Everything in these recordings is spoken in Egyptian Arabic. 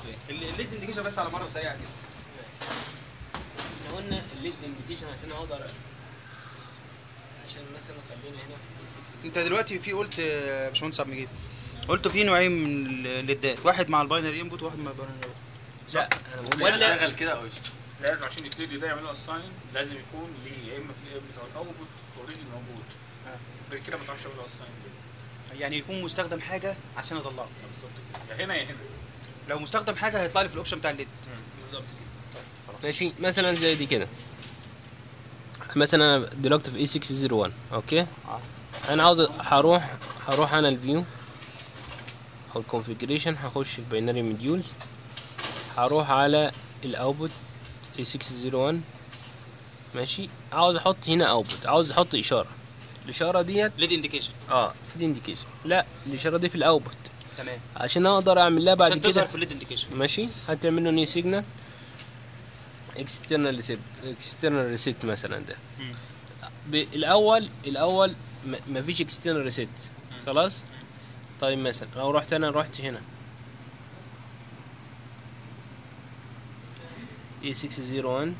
الليد انديكيشن بس على مره سريعه كده احنا قلنا الليد انديكيشن عشان اقدر عشان مثلا خلينا هنا في 6 انت دلوقتي في قلت آه، يا باشمهندس عبد المجيد قلت في نوعين من الليدات واحد مع الباينري انبوت وواحد مع الباينري اوت لا انا بقول ولا- ولا اشتغل كده او يشتغل لازم عشان يبتدي ده يعملوا اساين لازم يكون ليه يا اما في الايه بتاع الاوتبوت اوريدي موجود آه. غير كده ما تعرفش تعملوا اساين يعني يكون مستخدم حاجه عشان اطلعه بالظبط كده يا هنا يا هنا لو مستخدم حاجه هيطلع لي في الاوبشن بتاع الليد بالظبط كده ماشي مثلا زي دي كده مثلا انا دلوقتي في اي 601 اوكي انا عاوز هروح هروح انا الفيو او الكونفيجريشن هخش في باينري مديول هروح على الاوتبوت اي 601 ماشي عاوز احط هنا اوتبوت عاوز احط اشاره الاشاره ديت ليد انديكيشن اه في الانديكيشن لا الاشاره دي في الاوتبوت تمام عشان اقدر اعمل لها بعد عشان كده تظهر في الليد انديكيشن ماشي هتعمل له نيو سيجنال اكسترنال ريسيت اكسترنال ريسيت مثلا ده مم. ب- الاول الاول م- مفيش اكسترنال ريسيت خلاص طيب مثلا لو رحت انا رحت هنا اي 601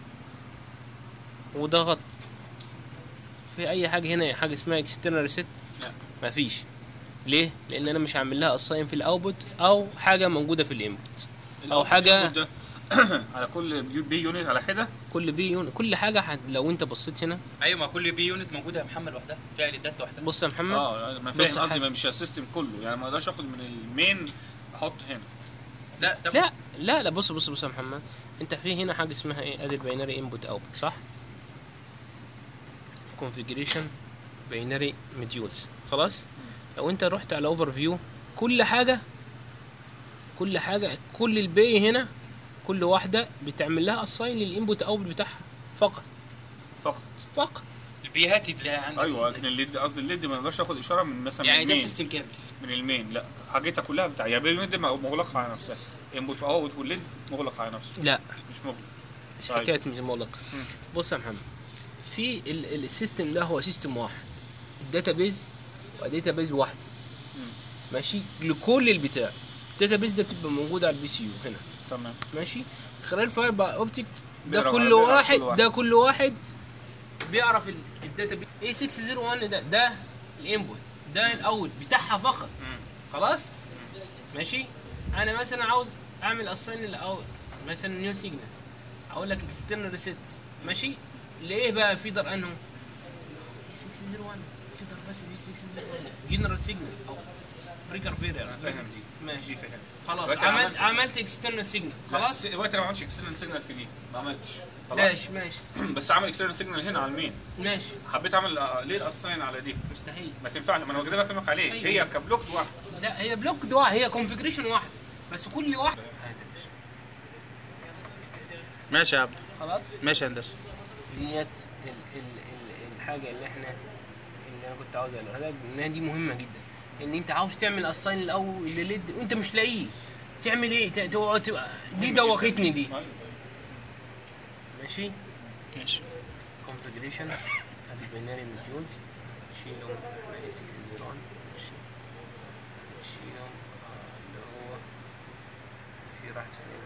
وضغط في اي حاجه هنا حاجه اسمها اكسترنال ريسيت لا. مفيش ليه لان انا مش هعمل لها اساين في الاوتبوت او حاجه موجوده في الانبوت او حاجه ده على كل بي يونت على حده كل بي يون كل حاجه حد لو انت بصيت هنا ايوه ما كل بي يونت موجوده يا محمد لوحدها فيها ليدات لوحدها بص يا محمد اه ما بص فاهم قصدي حاجة. ما مش السيستم كله يعني ما اقدرش اخد من المين احط هنا لا طب لا لا لا بص بص بص يا محمد انت في هنا حاجه اسمها ايه ادي الباينري انبوت اوتبوت صح كونفيجريشن باينري مديولز خلاص لو انت رحت على اوفر فيو كل حاجه كل حاجه كل الباقي هنا كل واحده بتعمل لها اساين للانبوت اوتبوت بتاعها فقط فقط فقط البيهات اللي عندك ايوه لكن الليد قصدي الليد ما اقدرش اخد اشاره من مثلا يعني من ده المين سيستم كامل من المين لا حاجتها كلها بتاع يعني اليونت دي مغلقه على نفسها انبوت اوت والليد مغلق على نفسه لا مش مغلق مش طيب. حكايه مش مغلق مم. بص يا محمد في ال- ال- السيستم ده هو سيستم واحد الداتابيز وداتابيز واحده مم. ماشي لكل البتاع الداتابيز ده بتبقى موجوده على البي سي يو هنا تمام ماشي خلال فايبر اوبتيك ده بيقرا- كل بيقرا واحد كل واحد. ده كل واحد بيعرف الداتابيز اي 601 ده ده الانبوت ده الاوت بتاعها فقط مم. خلاص ماشي انا مثلا عاوز اعمل اساين للاوت مثلا نيو سيجنال اقول لك اكسترنال ريسيت ماشي ليه بقى فيدر انه 601 فيدر بس في 601 جنرال سيجنال او بريكر فيدر انا فاهم دي ماشي دي فاهم خلاص دلوقتي عملت عملت- عملت اكسترنال سيجنال خلاص خلاص دلوقتي انا ما عملتش اكسترنال سيجنال في دي ما عملتش خلاص ماشي ماشي بس عامل اكسترنال سيجنال هنا على المين ماشي حبيت اعمل آه، ليه الاساين على دي مستحيل ما تنفعش ما انا كده بكلمك عليه أيوة. هي كبلوك واحد لا هي بلوك دوا هي كونفجريشن واحد بس كل واحد ماشي يا عبد خلاص ماشي يا هندسه ديت ال ال ال الحاجه اللي احنا اللي انا كنت عاوز اقولها لك انها دي مهمه جدا ان انت عاوز تعمل اساين الاول لليد وانت مش لاقيه تعمل ايه ت- تقعد تبقى دي دوختني دي أيوة. ماشي ماشي كونفجريشن ادي بيناري موديولز شيلهم احنا اي 601 شيل- شيلهم آه، اللي هو في راحت فين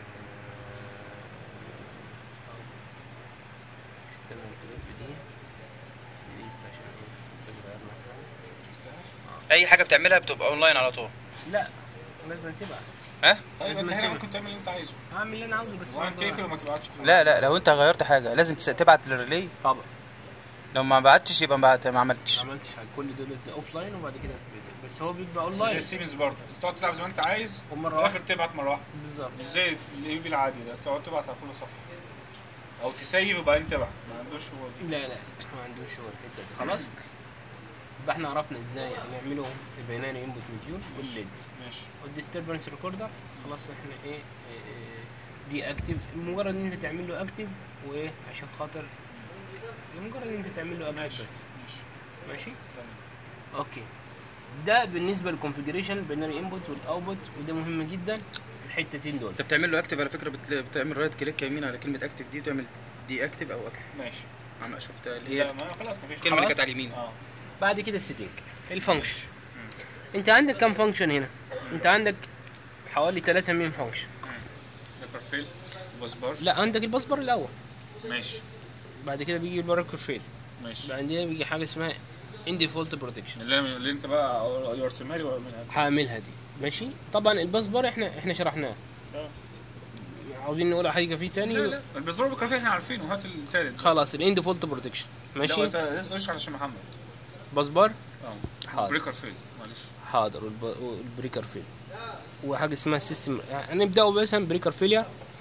اكسترنال تريب دي دي عشان ايه تغير مكان اي حاجه بتعملها بتبقى اونلاين على طول لا لازم تبعت ها طيب لازم انت هنا تبعت. ممكن تعمل اللي انت عايزه هعمل اللي انا عاوزه بس وانت برضه- تقفل وما تبعتش لا لا لو انت غيرت حاجه لازم تس- تبعت للريلي طبعا لو ما بعتش يبقى ما بعت- ما ما عملتش عملتش حاجه كل دول اوف لاين وبعد كده بت- بس هو بيبقى اون زي لاين السيمنز برضه تقعد تلعب زي ما انت عايز ومرة في الاخر تبعت مره واحده بالظبط مش زي الاي بي العادي ده تقعد تبعت على كل صفحه او تسيف وبعدين تبعت ما عندوش هو دي. لا لا ما عندوش هو الحته دي خلاص يبقى احنا عرفنا ازاي نعمله البيناري انبوت مديول والليد ماشي والديستربنس ريكوردر خلاص احنا ايه إيه، دي اكتف مجرد ان انت تعمل له اكتف وايه عشان خاطر مجرد ان انت تعمل له اكتف ماشي بس ماشي ماشي تمام اوكي ده بالنسبه للكونفجريشن بيناري انبوت والاوتبوت وده مهم جدا الحتتين دول انت بتعمل له اكتف على فكره بت- بتعمل رايت كليك يمين على كلمه اكتف دي وتعمل دي اكتف او اكتف ماشي انا شفتها اللي لا هي ما خلاص مفيش الكلمه اللي خلاص. كانت على اليمين اه بعد كده السيتنج الفانكشن انت عندك كام فانكشن هنا انت عندك حوالي 3 مين فانكشن البرفيل الباسبار لا عندك الباسبر الاول ماشي بعد كده بيجي الباركر فيل ماشي بعدين بيجي حاجه اسمها ان ديفولت بروتكشن اللي, اللي انت بقى يرسمها لي واعملها هعملها دي ماشي طبعا الباسبر احنا احنا شرحناه آه. عاوزين نقول حاجه فيه تاني لا لا الباسبار بالكافيه احنا عارفينه هات التالت خلاص الان ديفولت بروتكشن لا ماشي انت اشرح عشان محمد باسبر اه حاضر. بريكر فيل معلش حاضر والب- والبريكر فيل وحاجه اسمها سيستم هنبداوا مثلا بريكر فيلير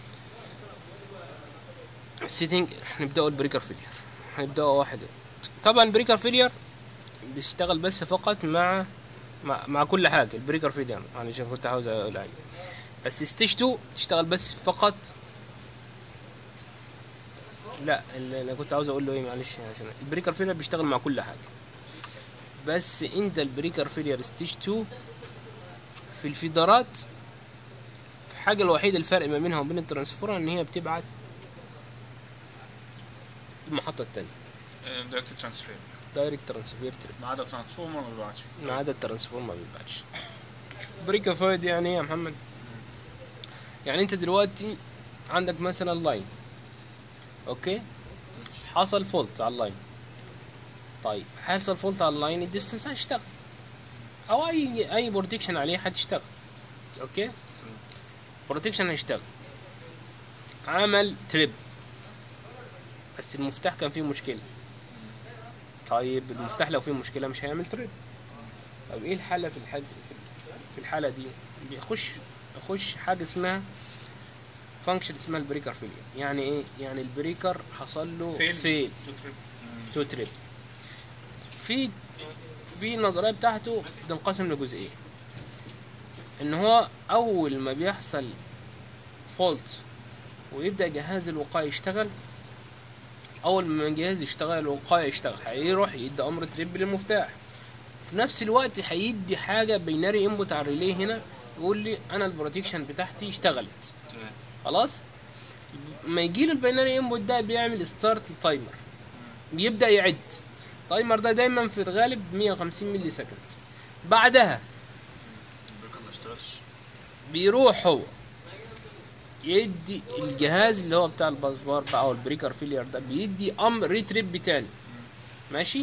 سيتنج نبداوا البريكر فيلير هنبداوا واحد طبعا بريكر فيلير بيشتغل بس فقط مع مع, مع كل حاجه البريكر فيلير معلش أنا كنت عاوز اقول حاجه بس ستيج 2 تشتغل بس فقط لا اللي انا كنت عاوز اقول له ايه معلش عشان البريكر فيلير بيشتغل مع كل حاجه بس انت البريكر فيلير ستيج 2 في الفيدرات الحاجة الوحيدة الفرق ما بينها وبين الترانسفورمر ان هي بتبعت المحطة التانية دايركت ترانسفير دايركت ترانسفير تريب ما عدا ترانسفورمر ما بيبعتش ما عدا الترانسفورمر ما بيبعتش بريكر فايد يعني ايه يا محمد يعني انت دلوقتي عندك مثلا لاين اوكي حصل فولت على اللاين طيب حصل فولت على اللاين الديستنس هيشتغل او اي اي بروتكشن عليه هتشتغل اوكي بروتكشن هيشتغل عمل تريب بس المفتاح كان فيه مشكله طيب المفتاح لو فيه مشكله مش هيعمل تريب طب ايه الحاله في الحد في الحاله دي بيخش يخش حاجه اسمها فانكشن اسمها البريكر فيلير يعني ايه يعني البريكر حصل له فيل. فيل تو تريب في في النظريه بتاعته بتنقسم لجزئين ان هو اول ما بيحصل فولت ويبدا جهاز الوقايه يشتغل اول ما الجهاز يشتغل الوقايه يشتغل هيروح يدي امر تريب للمفتاح في نفس الوقت هيدي حاجه بيناري انبوت على الريلي هنا يقول لي انا البروتكشن بتاعتي اشتغلت تمام خلاص ما يجي له الباينري انبوت ده بيعمل ستارت التايمر بيبدا يعد التايمر ده دايما في الغالب 150 ملي سكند بعدها البريكر ما اشتغلش بيروح هو يدي الجهاز اللي هو بتاع الباسبار بقى او البريكر فيلير ده بيدي امر ريتريب تاني ماشي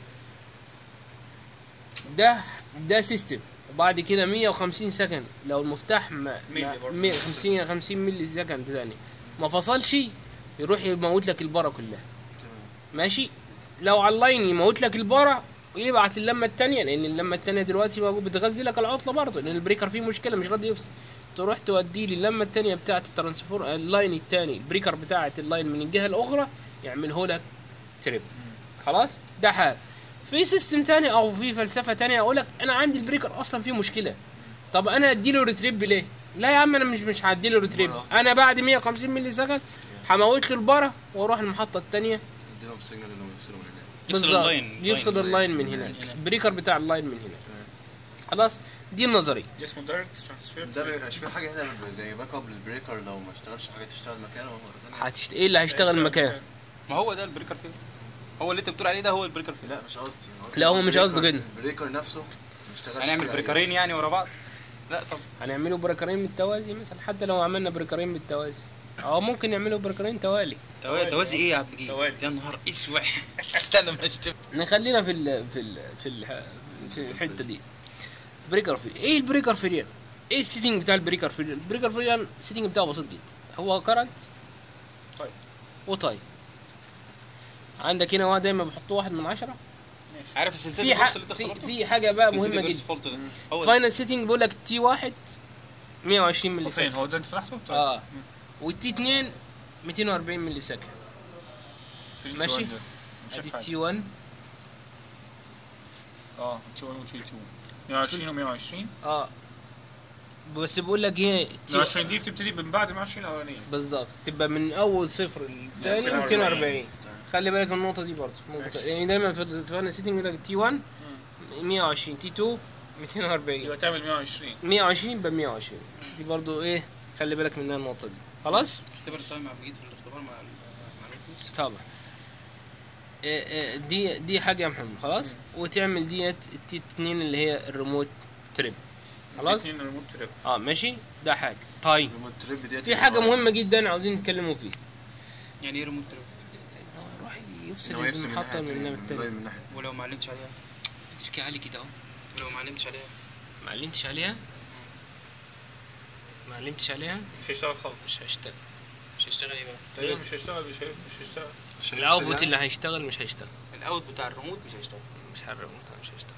ده ده سيستم وبعد كده 150 سكند لو المفتاح ما ملي ما- برضه. 150 50 ملي سكند تاني ما فصلش يروح يموت لك البارة كلها ماشي لو على اللاين يموت لك البارة ويبعت اللمة التانية لأن اللمة التانية دلوقتي بقى بتغذي لك العطلة برضه لأن البريكر فيه مشكلة مش راضي يفصل تروح توديه لي اللمة التانية بتاعت الترانسفور اللاين التاني البريكر بتاعت اللاين من الجهة الأخرى يعمله لك تريب خلاص ده حال في سيستم تاني او في فلسفه تانية اقول لك انا عندي البريكر اصلا فيه مشكله طب انا اديله ريتريب ليه لا يا عم انا مش مش هديله ريتريب مرة. انا بعد 150 ملي سكند هموت له البره واروح المحطه الثانيه اديلهم سيجنال انهم يفصلوا من هناك يفصل بالظبط اللاين. يفصل اللاين. اللاين من هناك البريكر بتاع اللاين من هناك خلاص دي النظريه دي اسمه دايركت ترانسفير ده ما يبقاش في حاجه هنا زي باك اب للبريكر لو ما اشتغلش حاجه تشتغل مكانه مرة تانية؟ هتشت... ايه اللي هيشتغل مكانه ما هو ده البريكر فيل هو اللي انت بتقول عليه ده هو البريكر فيل لا مش قصدي أنا قصدي لا، هو مش البريكر- قصده كده. البريكر نفسه ما اشتغلش هنعمل في الأيام. بريكرين يعني ورا بعض لا طب هنعمله بريكرين بالتوازي مثلا حتى لو عملنا بريكرين بالتوازي او ممكن نعمله بريكرين توالي توا- توازي ايه يا عبد الجليل توازي. يا نهار اسود استنى ما اشتم نخلينا في ال في ال في ال في الحته دي بريكر فيلير ايه البريكر فيلير ايه السيتنج بتاع البريكر فيلير البريكر فيلير السيتنج بتاعه بسيط جدا هو كرنت طيب. وطيب عندك هنا واحد دايما بحطه واحد من عشرة عارف السلسله في النص ح... اللي انت في, اخترته في حاجه بقى سلسلة مهمه البيرس جدا فولت ده هو ده. فاينل سيتنج بيقول لك تي واحد 120 ملي فين سكند هو ده انت فتحته؟ طيب. اه والتي 2 240 ملي سكند في ماشي. التي 1 ده. مش ادي شايف حاجة. تي 1 اه تي 1 وتي 2 120 و 120 اه بس بيقول لك ايه تي 120 دي بتبتدي من بعد 120 الاولانيه بالظبط تبقى من اول صفر للثاني 240. 240 خلي بالك من النقطه دي برضه ممكن يعني دايما في في فن سيتنج يقول لك تي 1 120 تي 2 240 يبقى تعمل 120 120 ب 120 دي برضه ايه خلي بالك منها النقطه دي خلاص اختبر التايم مع بجيت في الاختبار مع مع الويتنس. طبعا إيه إيه دي دي حاجه يا محمد خلاص وتعمل ديت التي 2 اللي هي الريموت تريب خلاص اتنين ريموت تريب اه ماشي ده حاجه طيب ريموت تريب ديت في حاجه مهمه جدا عاوزين نتكلموا فيها يعني ايه ريموت تريب يروح يفصل ان هو يفصل من المحطه ناحيه من تانية، التانية من ناحيه ولو ما علمتش عليها امسكي عالي كده اهو ولو ما علمتش عليها ما علمتش عليها ما علمتش عليها مش هيشتغل خالص مش هيشتغل مش هيشتغل ايه بقى تقريبا مش هيشتغل مش هي- مش هيشتغل مش الاوتبوت هيفصل اللي هيشتغل مش هيشتغل الاوت بتاع الريموت مش هيشتغل مش هرب مش هيشتغل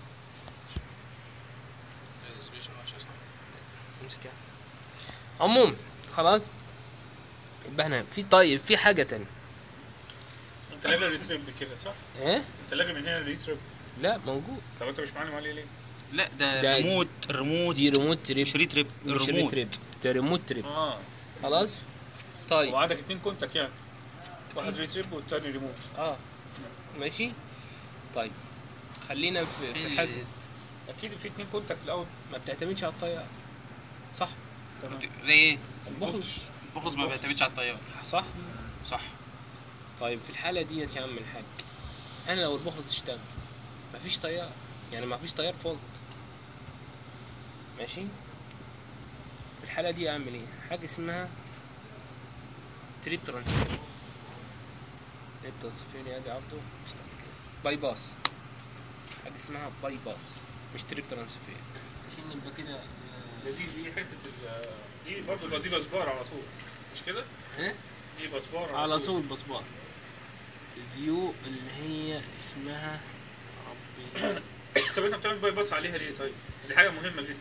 امسك يعني عموما خلاص يبقى احنا في طيب في حاجه تانية انت لاغي الريتريب كده صح؟ ايه انت لاغي من هنا الريتريب لا موجود طب انت مش معلم عليه ليه؟ لا ده ده- الريموت الريموت دي ريموت تريب مش ريتريب مش الريموت تريب ده ريموت تريب اه خلاص طيب وعندك اتنين كونتاك يعني واحد ريتريب والتاني ريموت اه ماشي طيب خلينا في, في حاجه اكيد في اتنين كونتاك في الاول ما بتعتمدش على الطيار صح زي ايه البخص البخص ما بيعتمدش على الطيار صح صح طيب في الحالة ديت يا عم الحاج أنا لو البخلص اشتغل مفيش طيار يعني مفيش طيار فولت ماشي في الحالة دي أعمل إيه؟ حاجة اسمها تريب ترانسفير تريب ترانسفير يعني عبده باي باس حاجة اسمها باي باس مش تريب ترانسفير عشان نبقى كده ده دي دي حته ال دي برضه دي بسبار على طول مش كده؟ ايه دي بسبار على طول بصبار الفيو اللي هي اسمها ربي طب انت بتعمل باي باس عليها ليه طيب؟ دي حاجه مهمه جدا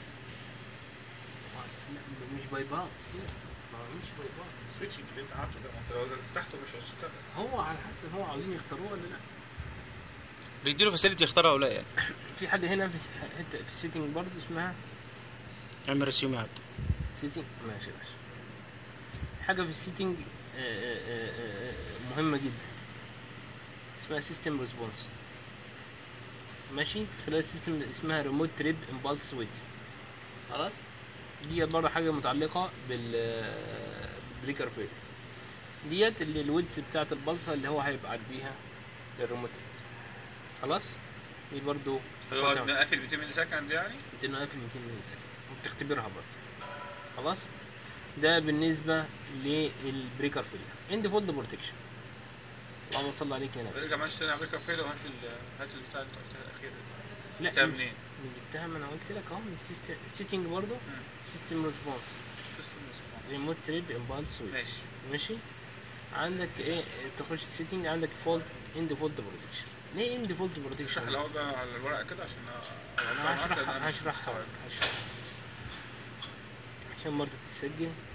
لا، مش باي باس كده ما عملش باي باس السويتشنج اللي انت عملته ده ما انت لو فتحته مش هيشتغل هو على حسب هو عاوزين يختاروه ولا لا بيديله فاسيلتي يختارها او لا يعني في حاجه هنا في حته في السيتنج برضه اسمها اعمل ريسيوم يا عبد سيتنج ماشي ماشي حاجه في السيتنج آه، آه، آه، آه، مهمه جدا اسمها سيستم ريسبونس ماشي في خلال السيستم اسمها ريموت تريب امبالس سويتش خلاص دي برضه حاجه متعلقه بال بالبريكر فيل ديت اللي الويدز بتاعت البلصه اللي هو هيبعت بيها للريموت خلاص دي برضه هو قافل 200 ملي سكند يعني 200 ملي سكند وبتختبرها برضه خلاص ده بالنسبه للبريكر فيل اند فولد بروتكشن اللهم صل عليك يا نبي ارجع معلش تاني على بريكر فيل وهات ال- هات البتاع اللي انت قلتها الاخيره لا جبتها مش- منين؟ من جبتها ما انا قلت لك اهو من السيستم سيتنج برضه سيستم ريسبونس سيستم ريسبونس. ريموت تريب امبالس سويتش ماشي ماشي عندك ايه تخش السيتنج عندك فولت اند فولت بروتكشن ليه اند فولت اشرح بروتكشن الاول بقى على الورقه كده عشان انا هشرحها هشرحها هشرحها عشان برضه تتسجل